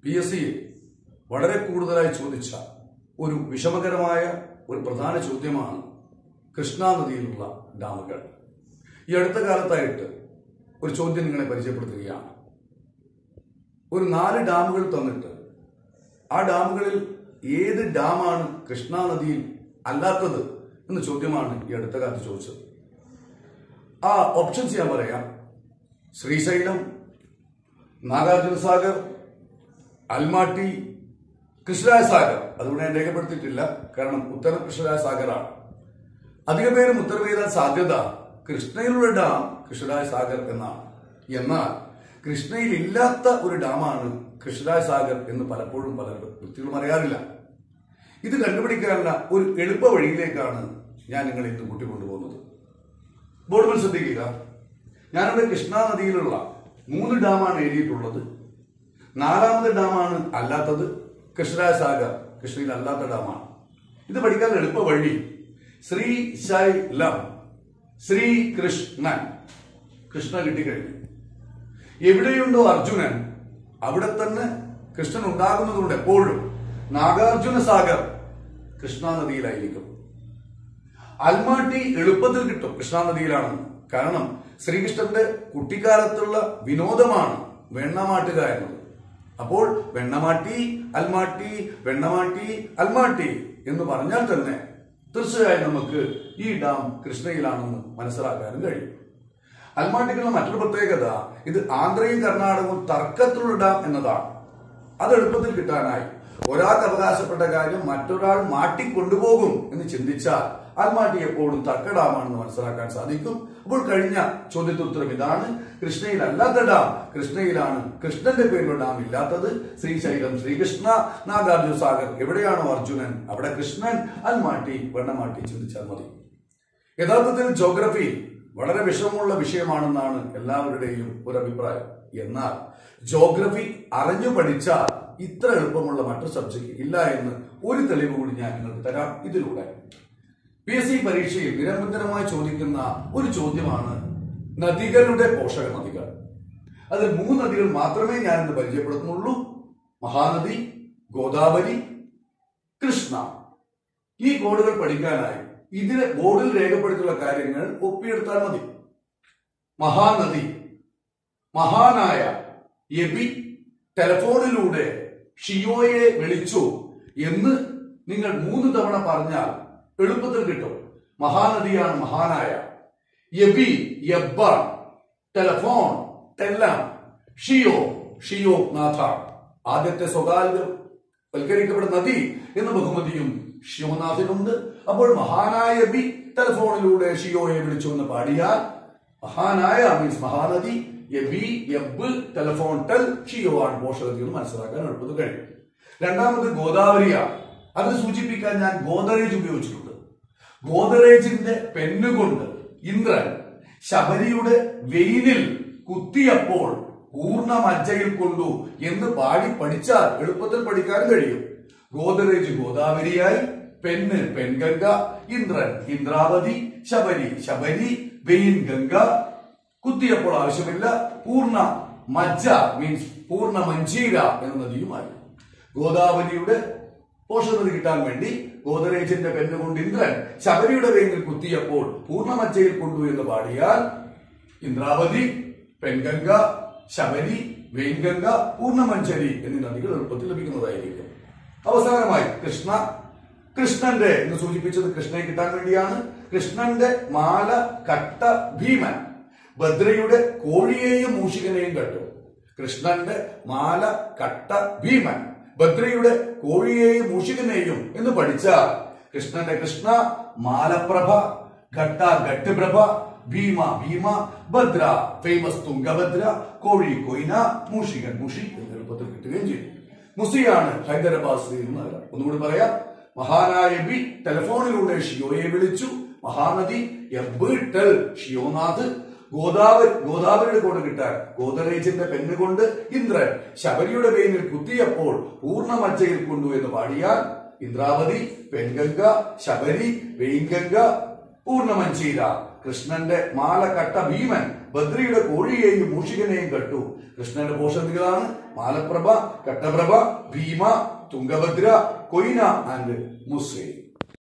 P S C വളരെ കൂടുതലായി ചോദിച്ച ഒരു വിഷമകരമായ ഒരു പ്രധാന ചോദ്യമാണ് കൃഷ്ണാ നദിയിലുള്ള ഡാമുകൾ ഈ അടുത്ത കാലത്തായിട്ട് ഒരു ചോദ്യം നിങ്ങളെ പരിചയപ്പെടുത്തുകയാണ് ഒരു നാല് ഡാമുകൾ തന്നിട്ട് ആ ഡാമുകളിൽ ഏത് ഡാമാണ് കൃഷ്ണാ നദിയിൽ അല്ലാത്തത് എന്ന ചോദ്യമാണ് ഈ അടുത്ത കാലത്ത് ചോദിച്ചത് ആ ഓപ്ഷൻസ് ഞാൻ പറയാം ശ്രീശൈലം നാഗാർജുന സാഗർ അൽമാട്ടി കൃഷ്ണരായ സാഗർ അതുകൊണ്ട് ഞാൻ രേഖപ്പെടുത്തിയിട്ടില്ല കാരണം ഉത്തരം കൃഷ്ണരായ സാഗറാണ് അധിക പേരും ഉത്തരം എഴുതാൻ സാധ്യത കൃഷ്ണയിലുള്ള ഡാം കൃഷ്ണരായ സാഗർ എന്നാണ് എന്നാൽ കൃഷ്ണയിൽ ഇല്ലാത്ത ഒരു ഡാമാണ് കൃഷ്ണരായ സാഗർ എന്ന് പലപ്പോഴും പല വ്യക്തികളും അറിയാറില്ല ഇത് കണ്ടുപിടിക്കാനുള്ള ഒരു എളുപ്പ വഴിയിലേക്കാണ് ഞാൻ നിങ്ങളെ ഇന്ന് കൂട്ടിക്കൊണ്ടുപോകുന്നത് ബോർഡുകൾ ശ്രദ്ധിക്കുക ഞാനിവിടെ കൃഷ്ണാ നദിയിലുള്ള മൂന്ന് ഡാമാണ് എഴുതിയിട്ടുള്ളത് നാലാമത്തെ ഡാമാണ് അല്ലാത്തത് കൃഷ്ണരായ സാഗർ കൃഷ്ണയിൽ അല്ലാത്ത ഡാമാണ് ഇത് പഠിക്കാൻ എളുപ്പ വഴി ശ്രീശൈലം ശ്രീകൃഷ്ണൻ കൃഷ്ണ കിട്ടിക്കഴിഞ്ഞു എവിടെയുണ്ടോ അർജുനൻ അവിടെ തന്നെ കൃഷ്ണൻ ഉണ്ടാകുന്നതുകൊണ്ട് എപ്പോഴും നാഗാർജുന സാഗർ കൃഷ്ണാ നദിയിലായിരിക്കും അൽമാട്ടി എളുപ്പത്തിൽ കിട്ടും കൃഷ്ണാ നദിയിലാണെന്ന് കാരണം ശ്രീകൃഷ്ണന്റെ കുട്ടിക്കാലത്തുള്ള വിനോദമാണ് വെണ്ണമാട്ടുക എന്നത് അപ്പോൾ വെണ്ണമാട്ടി അൽമാട്ടി വെണ്ണമാട്ടി അൽമാട്ടി എന്ന് പറഞ്ഞാൽ തന്നെ തീർച്ചയായും നമുക്ക് ഈ ഡാം കൃഷ്ണയിലാണെന്ന് മനസ്സിലാക്കാനും കഴിയും അൽമാട്ടിക്കുള്ള മറ്റൊരു പ്രത്യേകത ഇത് ആന്ധ്രയും കർണാടകവും തർക്കത്തിലുള്ള ഡാം എന്നതാണ് അത് എളുപ്പത്തിൽ കിട്ടാനായി ഒരാൾക്ക് അവകാശപ്പെട്ട കാര്യം മറ്റൊരാൾ മാട്ടിക്കൊണ്ടുപോകും എന്ന് ചിന്തിച്ചാൽ അൽമാട്ടി എപ്പോഴും തർക്ക ഡാമാണെന്ന് മനസ്സിലാക്കാൻ സാധിക്കും അപ്പോൾ കഴിഞ്ഞ ചോദ്യത്തിന് ഉത്തരം ഇതാണ് കൃഷ്ണയിൽ അല്ലാത്ത ഡാം കൃഷ്ണയിലാണ് കൃഷ്ണന്റെ പേരിലുള്ള ഡാം ഇല്ലാത്തത് ശ്രീശൈലം ശ്രീകൃഷ്ണ നാഗാർജുന സാഗർ എവിടെയാണോ അർജുനൻ അവിടെ കൃഷ്ണൻ അൽമാട്ടി വെണ്ണമാട്ടി ചിന്തിച്ചാൽ മതി യഥാർത്ഥത്തിൽ ജോഗ്രഫി വളരെ വിഷമമുള്ള വിഷയമാണെന്നാണ് എല്ലാവരുടെയും ഒരു അഭിപ്രായം എന്നാൽ ജോഗ്രഫി അറിഞ്ഞു പഠിച്ചാൽ ഇത്ര എളുപ്പമുള്ള മറ്റു സബ്ജക്ട് ഇല്ല എന്ന് ഒരു തെളിവ് കൂടി ഞാൻ നിങ്ങൾക്ക് തരാം ഇതിലൂടെ പി എസ് സി പരീക്ഷയിൽ നിരന്തരമായി ചോദിക്കുന്ന ഒരു ചോദ്യമാണ് നദികളുടെ പോഷക നദികൾ അതിൽ മൂന്ന് നദികൾ മാത്രമേ ഞാൻ ഇന്ന് പരിചയപ്പെടുത്തുന്നുള്ളൂ മഹാനദി ഗോദാവരി കൃഷ്ണ ഈ കോഡുകൾ പഠിക്കാനായി ഇതിന് ബോർഡിൽ രേഖപ്പെടുത്തിയുള്ള കാര്യങ്ങൾ ഒപ്പിയെടുത്താൽ മതി മഹാനദി മഹാനായ എബി ടെലഫോണിലൂടെ ഷിയോയെ വിളിച്ചു എന്ന് നിങ്ങൾ മൂന്ന് തവണ പറഞ്ഞാൽ എളുപ്പത്തിൽ കിട്ടും മഹാനദിയാണ് മഹാനായ എബി യബ്ബ ടെലഫോൺ ടെല്ലാം ഷിയോ ഷിയോ നാഥ ആദ്യത്തെ സ്വകാര്യവൽക്കരിക്കപ്പെട്ട നദി എന്ന ബഹുമതിയും ഷിയോനാഥിനുണ്ട് അപ്പോൾ മഹാനായ ബി ടെലഫോണിലൂടെ ഷിയോയെ വിളിച്ചു എന്ന് പാടിയാൽ മഹാനായ മീൻസ് മഹാനദി എബി എബ് ടെലഫോൺ ടെൽ ഷിയോ ആണ് പോഷകത്തിൽ എന്ന് മനസ്സിലാക്കാൻ എളുപ്പത്തിൽ കഴിയും രണ്ടാമത് ഗോദാവരിയാണ് അത് സൂചിപ്പിക്കാൻ ഞാൻ ഗോദറേജ് ഉപയോഗിച്ചിട്ടുണ്ട് ഗോദറേജിന്റെ പെന്നുകൊണ്ട് ഇന്ദ്രൻ ശബരിയുടെ വെയിലിൽ കുത്തിയപ്പോൾ പൂർണ്ണ മജ്ജയിൽ കൊണ്ടു എന്ന് പാടി പഠിച്ചാൽ എളുപ്പത്തിൽ പഠിക്കാൻ കഴിയും ഗോദറേജ് ഗോദാവരിയായി പെണ്ണ് പെൺഗംഗ ഇന്ദ്രൻ ഇന്ദ്രാവതി ശബരി ശബരി വെയിൻ ഗംഗ കുത്തിയപ്പോൾ ആവശ്യമില്ല പൂർണ്ണ മജ്ജ മീൻസ് പൂർണ്ണ മഞ്ചീര എന്ന നദിയുമായി ഗോദാവരിയുടെ പോഷകനദി കിട്ടാൻ വേണ്ടി ഗോദരേജിന്റെ പെണ്ണുകൊണ്ട് ഇന്ദ്രൻ ശബരിയുടെ വെയിനിൽ കുത്തിയപ്പോൾ പൂർണ്ണമജ്ജയിൽ കൊണ്ടു എന്ന് പാടിയാൽ ഇന്ദ്രാവതി പെൺഗംഗ ശബരി വെയിൻഗംഗ പൂർണ്ണമഞ്ചരി എന്നീ നദികൾ എളുപ്പത്തിൽ ലഭിക്കുന്നതായിരിക്കും അവസാനമായി കൃഷ്ണ കൃഷ്ണന്റെ എന്ന് സൂചിപ്പിച്ചത് കൃഷ്ണയെ കിട്ടാൻ വേണ്ടിയാണ് കൃഷ്ണന്റെ മാല കട്ട ഭീമൻ ഭദ്രയുടെ കോഴിയെയും മൂഷികനെയും കണ്ടു കൃഷ്ണന്റെ മാല കട്ട ഭീമൻ ഭദ്രയുടെ കോഴിയെയും മൂഷികനെയും എന്ന് പഠിച്ചാൽ കൃഷ്ണന്റെ കൃഷ്ണ മാലപ്രഭ ഘട്ട ഘട്ടുപ്രഭ ഭീമ ഭീമ ഭദ്ര ഫേമസ് തുംഗഭദ്ര കോഴി കൊയ്ന മൂഷികൻ മുഷി എന്ന് എളുപ്പത്തിൽ കിട്ടുകയും ചെയ്യും മുസിയാണ് ഹൈദരാബാദ് ശ്രീ എന്ന് നഗരം ഒന്നുകൂടി പറയാം മഹാനായ ബി ടെലിഫോണിലൂടെ ഷിയോയെ വിളിച്ചു മഹാനദി എബ് ടെൽ ഷിയോനാഥ് ഗോദാവരി ഗോദാവരിയുടെ കോട് കിട്ടാൻ ഗോദരേജിന്റെ പെണ്ണുകൊണ്ട് ഇന്ദ്രൻ ശബരിയുടെ വെയിനിൽ കുത്തിയപ്പോൾ പൂർണ്ണമജ്ജയിൽ കൊണ്ടു എന്ന് പാടിയാൽ ഇന്ദ്രാവതി പെൺഗംഗ ശബരി വെയിൻഗംഗ പൂർണ്ണമഞ്ചീര കൃഷ്ണന്റെ മാല കട്ട ഭീമൻ ബദ്രിയുടെ കോഴിയെയും മൂഷികനെയും കട്ടു കൃഷ്ണന്റെ പോഷകങ്ങളാണ് മാലപ്രഭ കട്ടപ്രഭ ഭീമ തുംഗഭദ്ര കൊയ്ന ആൻഡ് മുസ്ലിം